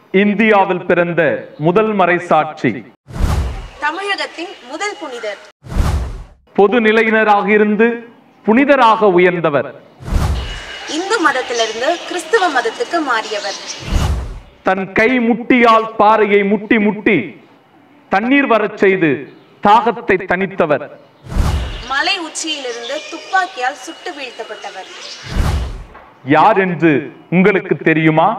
இந்தியாவில் பிறந்த முதல் மறைசாட்சி தமிழகத்தின் முதல் புனிதர் பொது நிலையினராக இருந்து புனிதராக உயர்ந்தவர் இந்து மதத்திலிருந்து கிறிஸ்துவ மதத்துக்கு மாறியவர் தன் கை முட்டியால் பாறையை முட்டி முட்டி தண்ணீர் வரச் செய்து தாகத்தை தணித்தவர் மலை உச்சியிலிருந்து துப்பாக்கியால் சுட்டு வீழ்த்தப்பட்டவர் யார் என்று உங்களுக்கு தெரியுமா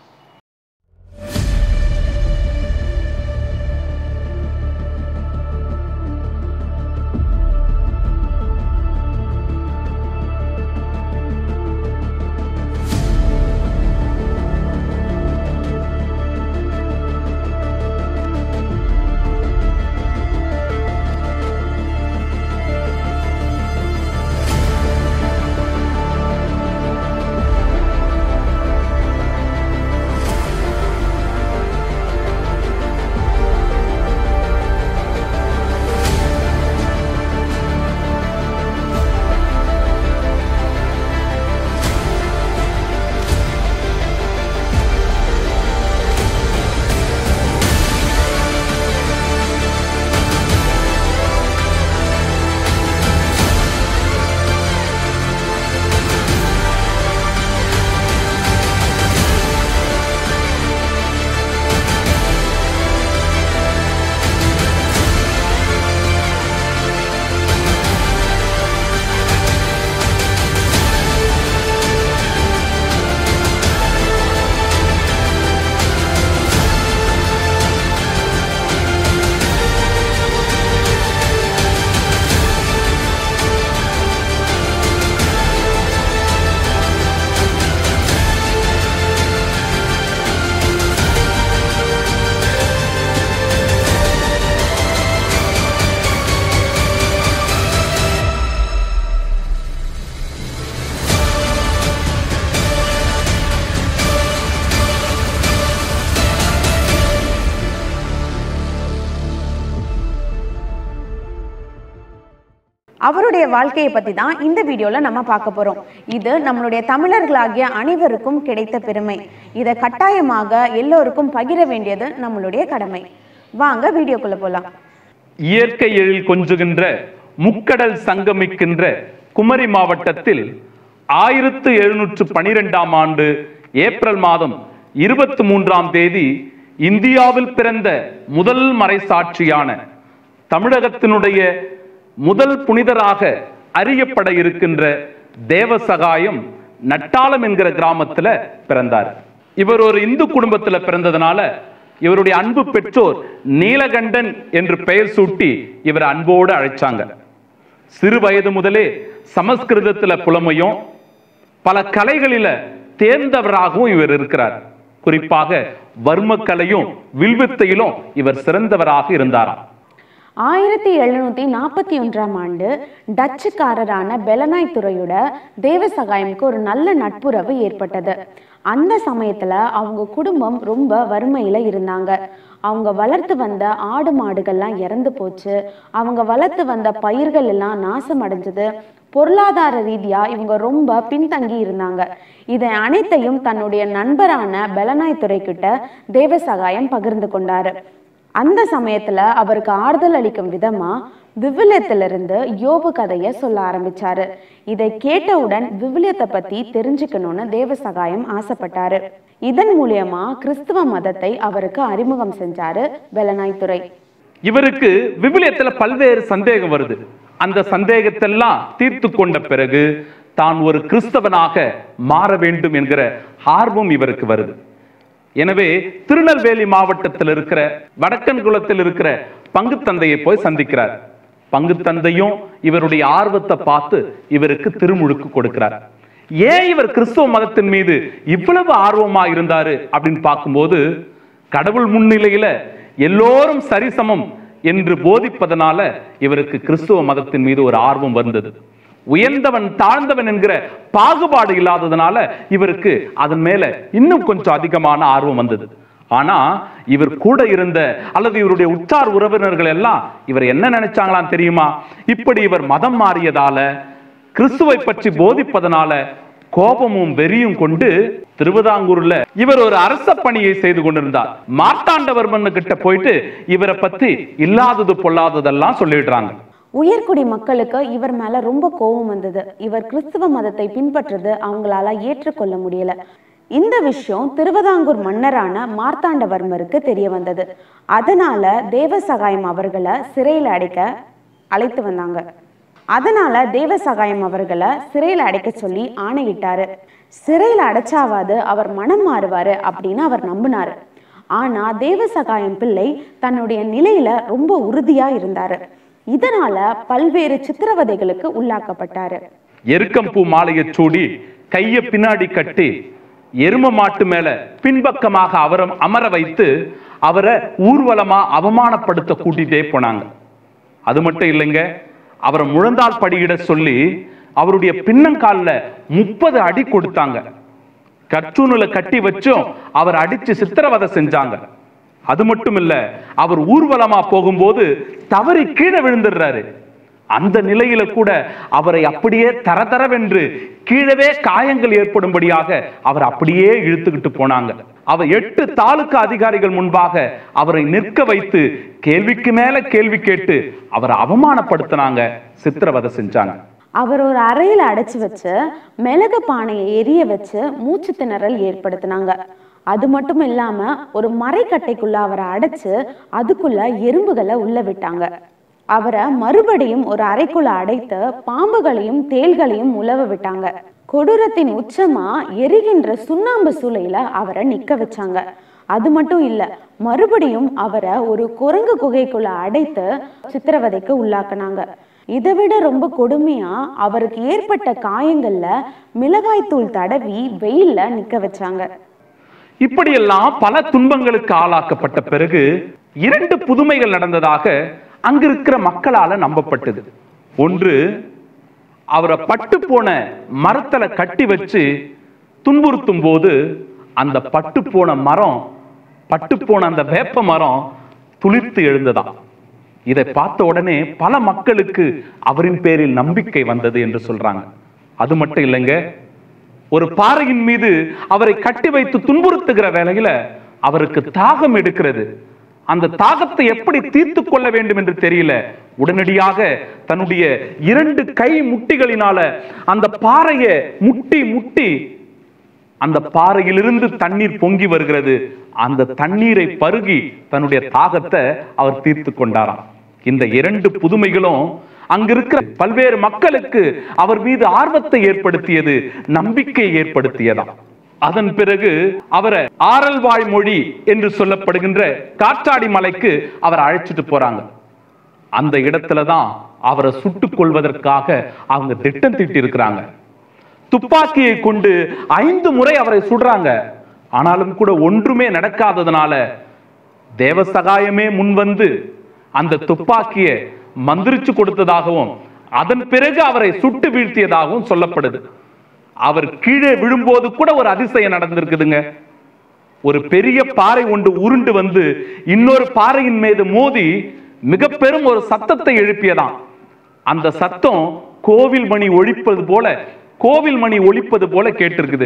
அவருடைய வாழ்க்கையை பத்தி தான் இந்த வீடியோல நம்ம பார்க்க போறோம் இது நம்மளுடைய தமிழர்களாகிய அனைவருக்கும் கிடைத்த பெருமை இதை கட்டாயமாக எல்லோருக்கும் பகிர வேண்டியது நம்மளுடைய கடமை வாங்க வீடியோக்குள்ள போலாம் இயற்கை எழில் கொஞ்சுகின்ற முக்கடல் சங்கமிக்கின்ற குமரி மாவட்டத்தில் ஆயிரத்து எழுநூற்று பனிரெண்டாம் ஆண்டு ஏப்ரல் மாதம் இருபத்தி மூன்றாம் தேதி இந்தியாவில் பிறந்த முதல் மறைசாட்சியான தமிழகத்தினுடைய முதல் புனிதராக அறியப்பட இருக்கின்ற தேவசகாயம் நட்டாளம் என்கிற கிராமத்துல பிறந்தார் இவர் ஒரு இந்து குடும்பத்துல பிறந்ததுனால இவருடைய அன்பு பெற்றோர் நீலகண்டன் என்று பெயர் சூட்டி இவர் அன்போடு அழைச்சாங்க சிறு வயது முதலே சமஸ்கிருதத்துல புலமையும் பல கலைகளில தேர்ந்தவராகவும் இவர் இருக்கிறார் குறிப்பாக வர்மக்கலையும் வில்வித்தையிலும் இவர் சிறந்தவராக இருந்தாராம் ஆயிரத்தி எழுநூத்தி நாற்பத்தி ஒன்றாம் ஆண்டு டச்சுக்காரரான பெலனாய் துறையோட தேவசகாயம்க்கு ஒரு நல்ல நட்புறவு ஏற்பட்டது அந்த சமயத்துல அவங்க குடும்பம் ரொம்ப வறுமையில இருந்தாங்க அவங்க வளர்த்து வந்த ஆடு மாடுகள்லாம் இறந்து போச்சு அவங்க வளர்த்து வந்த பயிர்கள் எல்லாம் நாசம் அடைஞ்சது பொருளாதார ரீதியா இவங்க ரொம்ப பின்தங்கி இருந்தாங்க இதை அனைத்தையும் தன்னுடைய நண்பரான பெலனாய் துறை கிட்ட தேவசகாயம் பகிர்ந்து கொண்டாரு அந்த சமயத்துல அவருக்கு ஆறுதல் அளிக்கும் விதமா விவிலியத்திலிருந்து யோபு கதையை சொல்ல ஆரம்பிச்சாரு இதை கேட்டவுடன் விவிலியத்தை பத்தி தெரிஞ்சுக்கணும்னு தேவசகாயம் ஆசைப்பட்டாரு இதன் மூலியமா கிறிஸ்துவ மதத்தை அவருக்கு அறிமுகம் செஞ்சாரு பெலனாய்த்துறை இவருக்கு விவிலியத்துல பல்வேறு சந்தேகம் வருது அந்த சந்தேகத்தெல்லாம் தீர்த்து கொண்ட பிறகு தான் ஒரு கிறிஸ்தவனாக மாற வேண்டும் என்கிற ஆர்வம் இவருக்கு வருது எனவே திருநெல்வேலி மாவட்டத்தில் இருக்கிற வடக்கன் குளத்தில் இருக்கிற பங்கு தந்தையை போய் சந்திக்கிறார் பங்கு தந்தையும் இவருடைய ஆர்வத்தை பார்த்து இவருக்கு திருமுழுக்கு கொடுக்கிறார் ஏன் இவர் கிறிஸ்துவ மதத்தின் மீது இவ்வளவு ஆர்வமா இருந்தாரு அப்படின்னு பார்க்கும்போது கடவுள் முன்னிலையில எல்லோரும் சரிசமம் என்று போதிப்பதனால இவருக்கு கிறிஸ்துவ மதத்தின் மீது ஒரு ஆர்வம் வந்தது உயர்ந்தவன் தாழ்ந்தவன் என்கிற பாகுபாடு இல்லாததுனால இவருக்கு அதன் மேல இன்னும் கொஞ்சம் அதிகமான ஆர்வம் வந்தது ஆனா இவர் கூட இருந்த அல்லது இவருடைய உற்றார் உறவினர்கள் எல்லாம் இவர் என்ன நினைச்சாங்களாம் தெரியுமா இப்படி இவர் மதம் மாறியதால கிறிஸ்துவை பற்றி போதிப்பதனால கோபமும் வெறியும் கொண்டு திருவிதாங்கூர்ல இவர் ஒரு அரச பணியை செய்து கொண்டிருந்தார் மார்த்தாண்டவர்மன் கிட்ட போயிட்டு இவரை பத்தி இல்லாதது பொல்லாததெல்லாம் சொல்லிடுறாங்க உயர்குடி மக்களுக்கு இவர் மேல ரொம்ப கோபம் வந்தது இவர் கிறிஸ்துவ மதத்தை பின்பற்றுறது அவங்களால ஏற்றுக்கொள்ள முடியல இந்த விஷயம் திருவிதாங்கூர் மன்னரான மார்த்தாண்டவர்மருக்கு தெரிய வந்தது அதனால தேவசகாயம் அவர்களை சிறையில் அடைக்க அழைத்து வந்தாங்க அதனால தேவசகாயம் அவர்களை சிறையில் அடைக்க சொல்லி ஆணையிட்டாரு சிறையில் அடைச்சாவாது அவர் மனம் மாறுவாரு அப்படின்னு அவர் நம்பினாரு ஆனா தேவசகாயம் பிள்ளை தன்னுடைய நிலையில ரொம்ப உறுதியா இருந்தாரு இதனால பல்வேறு சித்திரவதைகளுக்கு உள்ளாக்கப்பட்டாரு எருக்கம்பூ மாலையை சூடி கைய பின்னாடி கட்டி எரும மாட்டு மேல பின்பக்கமாக அவரை அமர வைத்து அவரை ஊர்வலமா அவமானப்படுத்த கூட்டிட்டே போனாங்க அது மட்டும் இல்லைங்க அவரை முழந்தால் படியிட சொல்லி அவருடைய பின்னங்கால்ல முப்பது அடி கொடுத்தாங்க கற்றூணுல கட்டி வச்சும் அவர் அடிச்சு சித்திரவதை செஞ்சாங்க அது மட்டும் இல்ல அவர் ஊர்வலமா போகும்போது தவறி கீழே விழுந்துடுறாரு அந்த நிலையில கூட அவரை அப்படியே தரதரவென்று கீழவே காயங்கள் ஏற்படும்படியாக அவர் அப்படியே இழுத்துக்கிட்டு போனாங்க அவர் எட்டு தாலுக்கு அதிகாரிகள் முன்பாக அவரை நிற்க வைத்து கேள்விக்கு மேல கேள்வி கேட்டு அவரை அவமானப்படுத்தினாங்க சித்திரவதை செஞ்சாங்க அவர் ஒரு அறையில அடைச்சு வச்சு மிளகு பானையை எரிய வச்சு மூச்சு திணறல் ஏற்படுத்தினாங்க அது மட்டும் இல்லாம ஒரு மரைக்கட்டைக்குள்ள அவரை அடைச்சு அதுக்குள்ள எறும்புகளை உள்ள விட்டாங்க அவரை மறுபடியும் ஒரு அறைக்குள்ள அடைத்து பாம்புகளையும் தேள்களையும் உலவ விட்டாங்க கொடூரத்தின் உச்சமா எரிகின்ற சுண்ணாம்பு சூளையில அவரை நிக்க வச்சாங்க அது மட்டும் இல்ல மறுபடியும் அவரை ஒரு குரங்கு குகைக்குள்ள அடைத்து சித்திரவதைக்கு உள்ளாக்குனாங்க இதை விட ரொம்ப கொடுமையா அவருக்கு ஏற்பட்ட காயங்கள்ல மிளகாய்த்தூள் தடவி வெயில்ல நிக்க வச்சாங்க இப்படியெல்லாம் பல துன்பங்களுக்கு ஆளாக்கப்பட்ட பிறகு இரண்டு புதுமைகள் நடந்ததாக அங்கிருக்கிற மக்களால நம்பப்பட்டது ஒன்று அவரை பட்டு போன மரத்துல கட்டி வச்சு துன்புறுத்தும் போது அந்த பட்டு போன மரம் பட்டு போன அந்த வேப்ப மரம் துளிர்த்து எழுந்ததாம் இதை பார்த்த உடனே பல மக்களுக்கு அவரின் பேரில் நம்பிக்கை வந்தது என்று சொல்றாங்க அது மட்டும் இல்லைங்க ஒரு பாறையின் மீது அவரை கட்டி வைத்து துன்புறுத்துகிற வேளையில அவருக்கு தாகம் எடுக்கிறது அந்த தாகத்தை எப்படி தீர்த்து கொள்ள வேண்டும் என்று தெரியல உடனடியாக தன்னுடைய இரண்டு கை முட்டிகளினால அந்த பாறையை முட்டி முட்டி அந்த பாறையிலிருந்து தண்ணீர் பொங்கி வருகிறது அந்த தண்ணீரை பருகி தன்னுடைய தாகத்தை அவர் தீர்த்து கொண்டாராம் இந்த இரண்டு புதுமைகளும் அங்கிருக்கிற பல்வேறு மக்களுக்கு அவர் மீது ஆர்வத்தை ஏற்படுத்தியது நம்பிக்கை ஏற்படுத்தியதாம் அதன் பிறகு அவரை ஆரல்வாய் மொழி என்று சொல்லப்படுகின்ற காற்றாடி மலைக்கு அவர் அழைச்சிட்டு போறாங்க அந்த இடத்துல தான் அவரை சுட்டுக் கொள்வதற்காக அவங்க திட்டம் தீட்டி இருக்கிறாங்க துப்பாக்கியை கொண்டு ஐந்து முறை அவரை சுடுறாங்க ஆனாலும் கூட ஒன்றுமே நடக்காததுனால தேவசகாயமே முன்வந்து அந்த துப்பாக்கியை மந்திரிச்சு கொடுத்ததாகவும் அதன் பிறகு அவரை சுட்டு வீழ்த்தியதாகவும் சொல்லப்படுது அவர் கீழே விழும்போது கூட ஒரு அதிசயம் நடந்திருக்குதுங்க ஒரு பெரிய பாறை ஒன்று உருண்டு வந்து இன்னொரு பாறையின் மீது மோதி மிக பெரும் ஒரு சத்தத்தை எழுப்பியதாம் அந்த சத்தம் கோவில் மணி ஒழிப்பது போல கோவில் மணி ஒழிப்பது போல கேட்டிருக்குது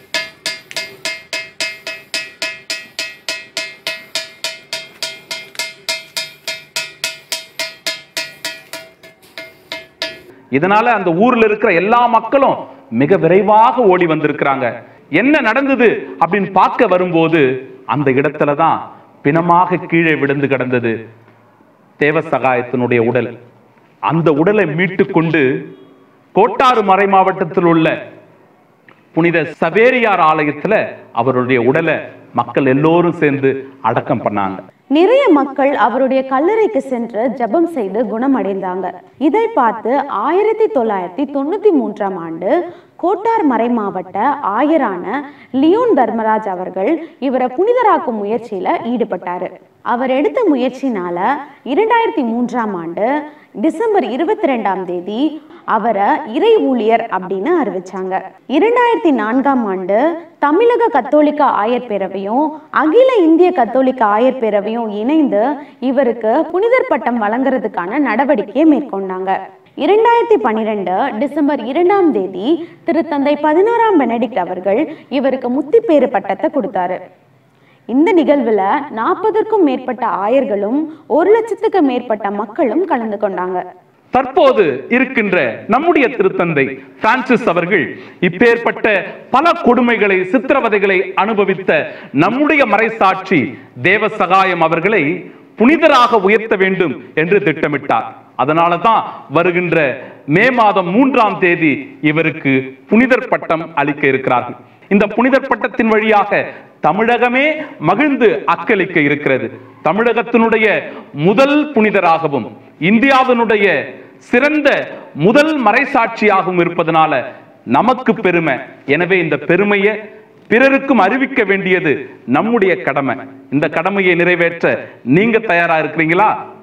இதனால அந்த ஊர்ல இருக்கிற எல்லா மக்களும் மிக விரைவாக ஓடி வந்திருக்கிறாங்க என்ன நடந்தது அப்படின்னு பார்க்க வரும்போது அந்த இடத்துல தான் பிணமாக கீழே விழுந்து கிடந்தது தேவசகாயத்தினுடைய உடல் அந்த உடலை மீட்டு கொண்டு கோட்டாறு மறை மாவட்டத்தில் உள்ள புனித சவேரியார் ஆலயத்துல அவருடைய உடலை மக்கள் எல்லோரும் சேர்ந்து அடக்கம் பண்ணாங்க நிறைய மக்கள் அவருடைய கல்லறைக்கு சென்று ஜெபம் செய்து குணமடைந்தாங்க இதை பார்த்து ஆயிரத்தி தொள்ளாயிரத்தி தொண்ணூத்தி மூன்றாம் ஆண்டு கோட்டார் மறை மாவட்ட ஆயரான லியோன் தர்மராஜ் அவர்கள் இவரை புனிதராக்கும் முயற்சியில ஈடுபட்டாரு அவர் எடுத்த முயற்சினால இரண்டாயிரத்தி மூன்றாம் ஆண்டு டிசம்பர் இருபத்தி ரெண்டாம் தேதி அவரை இறை ஊழியர் அப்படின்னு அறிவிச்சாங்க இரண்டாயிரத்தி நான்காம் ஆண்டு தமிழக கத்தோலிக்க ஆயர் பேரவையும் அகில இந்திய கத்தோலிக்க ஆயர் பேரவையும் இணைந்து இவருக்கு புனிதர் பட்டம் வழங்குறதுக்கான நடவடிக்கையை மேற்கொண்டாங்க இரண்டாயிரத்தி பன்னிரெண்டு டிசம்பர் இரண்டாம் தேதி திருத்தந்தை பதினாறாம் பெனடிக்ட் அவர்கள் இவருக்கு முத்திப்பேறு பட்டத்தை கொடுத்தாரு இந்த நிகழ்வுல நாற்பதற்கும் மேற்பட்ட ஆயர்களும் ஒரு லட்சத்துக்கு மேற்பட்ட மக்களும் கலந்து கொண்டாங்க தற்போது இருக்கின்ற நம்முடைய திருத்தந்தை பிரான்சிஸ் அவர்கள் இப்பேற்பட்ட பல கொடுமைகளை சித்திரவதைகளை அனுபவித்த நம்முடைய மறைசாட்சி தேவ சகாயம் அவர்களை புனிதராக உயர்த்த வேண்டும் என்று திட்டமிட்டார் அதனால தான் வருகின்ற மே மாதம் மூன்றாம் தேதி இவருக்கு புனிதர் பட்டம் அளிக்க இருக்கிறார்கள் இந்த புனிதர் பட்டத்தின் வழியாக தமிழகமே மகிழ்ந்து அக்களிக்க இருக்கிறது தமிழகத்தினுடைய முதல் புனிதராகவும் இந்தியாவினுடைய சிறந்த முதல் மறைசாட்சியாகவும் இருப்பதனால நமக்கு பெருமை எனவே இந்த பெருமையை பிறருக்கும் அறிவிக்க வேண்டியது நம்முடைய கடமை இந்த கடமையை நிறைவேற்ற நீங்க தயாரா இருக்கிறீங்களா